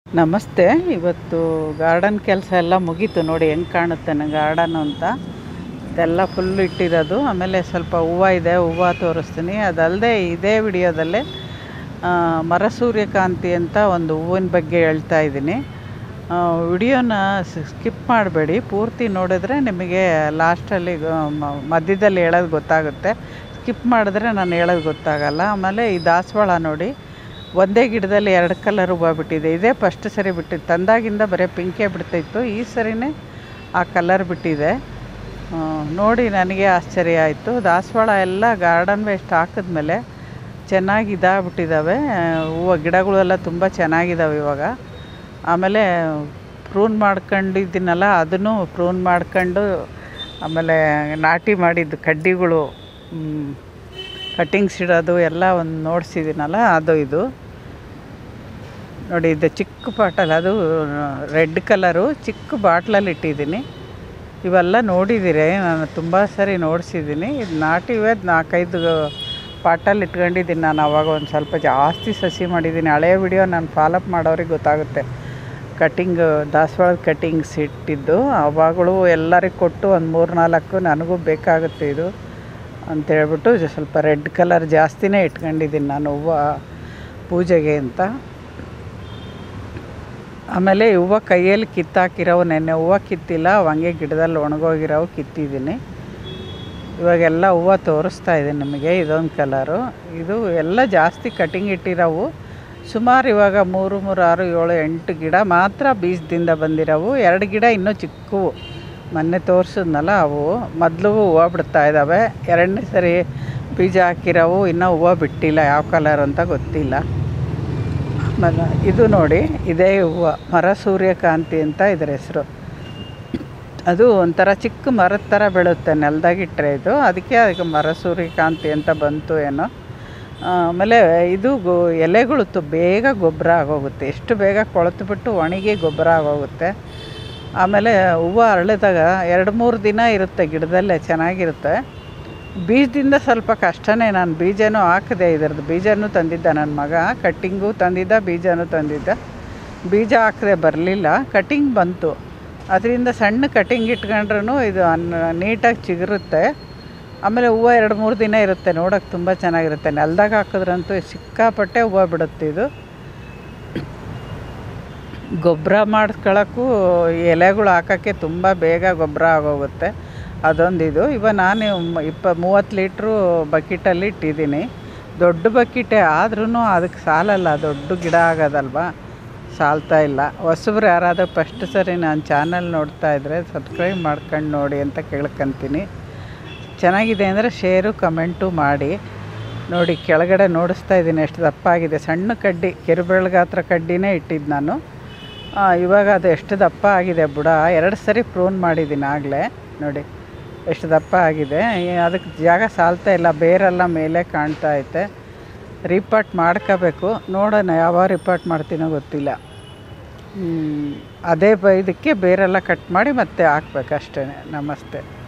ನಮಸ್ತೆ ಇವತ್ತು ಗಾರ್ಡನ್ ಕೆಲಸ ಎಲ್ಲ ಮುಗೀತು ನೋಡಿ ಹೆಂಗೆ ಕಾಣುತ್ತೆ ನಂಗೆ ಗಾರ್ಡನ್ ಅಂತ ಇದೆಲ್ಲ ಫುಲ್ ಇಟ್ಟಿರೋದು ಆಮೇಲೆ ಸ್ವಲ್ಪ ಹೂವು ಇದೆ ಹೂವು ತೋರಿಸ್ತೀನಿ ಅದಲ್ಲದೆ ಇದೇ ವಿಡಿಯೋದಲ್ಲೇ ಆ, ಮರ ಸೂರ್ಯಕಾಂತಿ ಅಂತ ಒಂದು ಹೂವಿನ ಬಗ್ಗೆ ಹೇಳ್ತಾ ಇದ್ದೀನಿ ವಿಡಿಯೋನ ಸ್ಕಿಪ್ ಮಾಡಬೇಡಿ ಪೂರ್ತಿ ನೋಡಿದ್ರೆ ನಿಮಗೆ ಲಾಸ್ಟಲ್ಲಿ ಮಧ್ಯದಲ್ಲಿ ಹೇಳೋದು ಗೊತ್ತಾಗುತ್ತೆ ಸ್ಕಿಪ್ ಮಾಡಿದ್ರೆ ನಾನು ಹೇಳೋದು ಗೊತ್ತಾಗಲ್ಲ ಆಮೇಲೆ ಈ ದಾಸವಾಳ ನೋಡಿ ಒಂದೇ ಗಿಡದಲ್ಲಿ ಎರಡು ಕಲರ್ ಹೂವು ಬಿಟ್ಟಿದೆ ಇದೇ ಫಸ್ಟ್ ಸರಿ ಬಿಟ್ಟಿದ್ದು ತಂದಾಗಿಂದ ಬರೀ ಪಿಂಕೇ ಬಿಡ್ತಾಯಿತ್ತು ಈ ಸರಿನೇ ಆ ಕಲರ್ ಬಿಟ್ಟಿದೆ ಆ, ನೋಡಿ ನನಗೆ ಆಶ್ಚರ್ಯ ಆಯಿತು ದಾಸವಾಳ ಎಲ್ಲ ಗಾರ್ಡನ್ ವೇಸ್ಟ್ ಹಾಕಿದ್ಮೇಲೆ ಚೆನ್ನಾಗಿ ಇದಾಗ್ಬಿಟ್ಟಿದ್ದಾವೆ ಹೂವು ಗಿಡಗಳೆಲ್ಲ ತುಂಬ ಚೆನ್ನಾಗಿದ್ದಾವೆ ಇವಾಗ ಆಮೇಲೆ ಪ್ರೂನ್ ಮಾಡ್ಕೊಂಡಿದ್ದೀನಲ್ಲ ಅದನ್ನು ಪ್ರೂನ್ ಮಾಡ್ಕೊಂಡು ಆಮೇಲೆ ನಾಟಿ ಮಾಡಿದ್ದು ಕಡ್ಡಿಗಳು ಕಟ್ಟಿಂಗ್ಸ್ ಇಡೋದು ಎಲ್ಲ ಒಂದು ನೋಡಿಸಿದ್ದೀನಲ್ಲ ಅದು ಇದು ನೋಡಿ ಇದು ಚಿಕ್ಕ ಬಾಟಲ್ ಅದು ರೆಡ್ ಕಲರು ಚಿಕ್ಕ ಬಾಟ್ಲಲ್ಲಿ ಇಟ್ಟಿದ್ದೀನಿ ಇವೆಲ್ಲ ನೋಡಿದ್ದೀರಿ ನಾನು ತುಂಬ ಸರಿ ನೋಡಿಸಿದ್ದೀನಿ ಇದು ನಾಟಿವೆ ನಾಲ್ಕೈದು ಪಾಟಲ್ಲಿ ಇಟ್ಕೊಂಡಿದ್ದೀನಿ ನಾನು ಅವಾಗ ಒಂದು ಸ್ವಲ್ಪ ಜಾಸ್ತಿ ಸಸಿ ಮಾಡಿದ್ದೀನಿ ಹಳೆಯ ವಿಡಿಯೋ ನಾನು ಫಾಲೋಅಪ್ ಮಾಡೋರಿಗೆ ಗೊತ್ತಾಗುತ್ತೆ ಕಟ್ಟಿಂಗ್ ದಾಸವಾಳದ ಕಟ್ಟಿಂಗ್ಸ್ ಇಟ್ಟಿದ್ದು ಅವಾಗಳು ಎಲ್ಲರಿಗೆ ಕೊಟ್ಟು ಒಂದು ಮೂರು ನಾಲ್ಕು ನನಗೂ ಬೇಕಾಗುತ್ತೆ ಇದು ಅಂತೇಳ್ಬಿಟ್ಟು ಇದು ಸ್ವಲ್ಪ ರೆಡ್ ಕಲರ್ ಜಾಸ್ತಿನೇ ಇಟ್ಕೊಂಡಿದ್ದೀನಿ ನಾನು ಹೂವು ಪೂಜೆಗೆ ಅಂತ ಆಮೇಲೆ ಹೂವು ಕೈಯಲ್ಲಿ ಕಿತ್ತಾಕಿರೋವು ನೆನ್ನೆ ಹೂವು ಕಿತ್ತಿಲ್ಲ ಅವು ಹಂಗೆ ಗಿಡದಲ್ಲಿ ಒಣಗೋಗಿರೋವು ಕಿತ್ತಿದ್ದೀನಿ ಇವಾಗೆಲ್ಲ ಹೂವು ತೋರಿಸ್ತಾ ಇದೆ ನಿಮಗೆ ಇದೊಂದು ಕಲರು ಇದು ಎಲ್ಲ ಜಾಸ್ತಿ ಕಟಿಂಗ್ ಇಟ್ಟಿರೋವು ಸುಮಾರು ಇವಾಗ ಮೂರು ಮೂರು ಆರು ಏಳು ಎಂಟು ಗಿಡ ಮಾತ್ರ ಬೀಜದಿಂದ ಬಂದಿರೋವು ಎರಡು ಗಿಡ ಇನ್ನೂ ಚಿಕ್ಕವು ಮೊನ್ನೆ ತೋರಿಸಿದ್ನಲ್ಲ ಅವು ಮೊದಲು ಹೂವು ಬಿಡ್ತಾ ಇದ್ದಾವೆ ಎರಡನೇ ಸರಿ ಬೀಜ ಹಾಕಿರೋವು ಇನ್ನೂ ಹೂವು ಬಿಟ್ಟಿಲ್ಲ ಯಾವ ಕಲರ್ ಅಂತ ಗೊತ್ತಿಲ್ಲ ಆಮೇಲೆ ಇದು ನೋಡಿ ಇದೇ ಹೂವು ಮರ ಸೂರ್ಯಕಾಂತಿ ಅಂತ ಇದರ ಹೆಸರು ಅದು ಒಂಥರ ಚಿಕ್ಕ ಮರದ ಥರ ಬೆಳುತ್ತೆ ನೆಲದಾಗಿಟ್ಟರೆ ಇದು ಅದಕ್ಕೆ ಅದಕ್ಕೆ ಮರ ಸೂರ್ಯಕಾಂತಿ ಅಂತ ಬಂತು ಏನೋ ಆಮೇಲೆ ಇದು ಗೊ ಎಲೆಗಳು ತು ಬೇಗ ಗೊಬ್ಬರ ಆಗೋಗುತ್ತೆ ಎಷ್ಟು ಬೇಗ ಕೊಳೆತು ಬಿಟ್ಟು ಒಣಗಿ ಗೊಬ್ಬರ ಆಗೋಗುತ್ತೆ ಆಮೇಲೆ ಹೂವು ಅರಳಿದಾಗ ಎರಡು ಮೂರು ದಿನ ಇರುತ್ತೆ ಗಿಡದಲ್ಲೇ ಚೆನ್ನಾಗಿರುತ್ತೆ ಬೀಜದಿಂದ ಸ್ವಲ್ಪ ಕಷ್ಟನೇ ನಾನು ಬೀಜನೂ ಹಾಕಿದೆ ಇದರದ್ದು ಬೀಜನೂ ತಂದಿದ್ದ ನನ್ನ ಮಗ ಕಟ್ಟಿಂಗು ತಂದಿದ್ದ ಬೀಜನೂ ತಂದಿದ್ದ ಬೀಜ ಹಾಕದೆ ಬರಲಿಲ್ಲ ಕಟ್ಟಿಂಗ್ ಬಂತು ಅದರಿಂದ ಸಣ್ಣ ಕಟ್ಟಿಂಗ್ ಇಟ್ಕೊಂಡ್ರೂ ಇದು ಅನ್ ನೀಟಾಗಿ ಚಿಗುರುತ್ತೆ ಆಮೇಲೆ ಹೂವು ಎರಡು ಮೂರು ದಿನ ಇರುತ್ತೆ ನೋಡೋಕೆ ತುಂಬ ಚೆನ್ನಾಗಿರುತ್ತೆ ನೆಲದಾಗ ಹಾಕಿದ್ರಂತೂ ಸಿಕ್ಕಾಪಟ್ಟೆ ಹೂವು ಬಿಡುತ್ತೆ ಇದು ಗೊಬ್ಬರ ಮಾಡ್ಕೊಳ್ಳೋಕ್ಕೂ ಎಲೆಗಳು ಹಾಕೋಕ್ಕೆ ತುಂಬ ಬೇಗ ಗೊಬ್ಬರ ಆಗೋಗುತ್ತೆ ಅದೊಂದು ಇದು ಇವಾಗ ನಾನು ಮ- ಇಪ್ಪ ಮೂವತ್ತು ಲೀಟ್ರು ಬಕೆಟಲ್ಲಿ ಇಟ್ಟಿದ್ದೀನಿ ದೊಡ್ಡ ಬಕೆಟೆ ಆದ್ರೂ ಅದಕ್ಕೆ ಸಾಲಲ್ಲ ದೊಡ್ಡ ಗಿಡ ಆಗೋದಲ್ವಾ ಸಾಲ್ತಾ ಇಲ್ಲ ಹೊಸಬ್ರು ಯಾರಾದರೂ ಫಸ್ಟ್ ಸರಿ ನಾನು ಚಾನಲ್ ನೋಡ್ತಾ ಇದ್ದರೆ ಸಬ್ಸ್ಕ್ರೈಬ್ ಮಾಡ್ಕೊಂಡು ನೋಡಿ ಅಂತ ಕೇಳ್ಕೊಂತೀನಿ ಚೆನ್ನಾಗಿದೆ ಅಂದರೆ ಶೇರು ಕಮೆಂಟು ಮಾಡಿ ನೋಡಿ ಕೆಳಗಡೆ ನೋಡಿಸ್ತಾ ಇದ್ದೀನಿ ಎಷ್ಟು ದಪ್ಪ ಆಗಿದೆ ಸಣ್ಣ ಕಡ್ಡಿ ಕಿರುಬೆಳಗಾತ್ರ ಕಡ್ಡಿನೇ ಇಟ್ಟಿದ್ದು ನಾನು ಆ, ಇವಾಗ ಅದು ಎಷ್ಟು ದಪ್ಪ ಆಗಿದೆ ಬುಡ ಎರಡು ಸರಿ ಪ್ರೂನ್ ಮಾಡಿದ್ದೀನಿ ಆಗಲೇ ನೋಡಿ ಎಷ್ಟು ದಪ್ಪ ಆಗಿದೆ ಈ- ಅದಕ್ಕೆ ಜಾಗ ಸಾಲ್ತಾ ಇಲ್ಲ ಬೇರೆಲ್ಲ ಮೇಲೆ ಕಾಣ್ತಾ ಐತೆ ರಿಪಾರ್ಟ್ ಮಾಡ್ಕೋಬೇಕು ನೋಡೋಣ ಯಾವ ರಿಪಾರ್ಟ್ ಮಾಡ್ತೀನೋ ಗೊತ್ತಿಲ್ಲ ಹ್ಮ್, ಅದೇ ಬ ಇದಕ್ಕೆ ಬೇರೆಲ್ಲ ಕಟ್ ಮಾಡಿ ಮತ್ತೆ ಹಾಕ್ಬೇಕು ಅಷ್ಟೇ ನಮಸ್ತೆ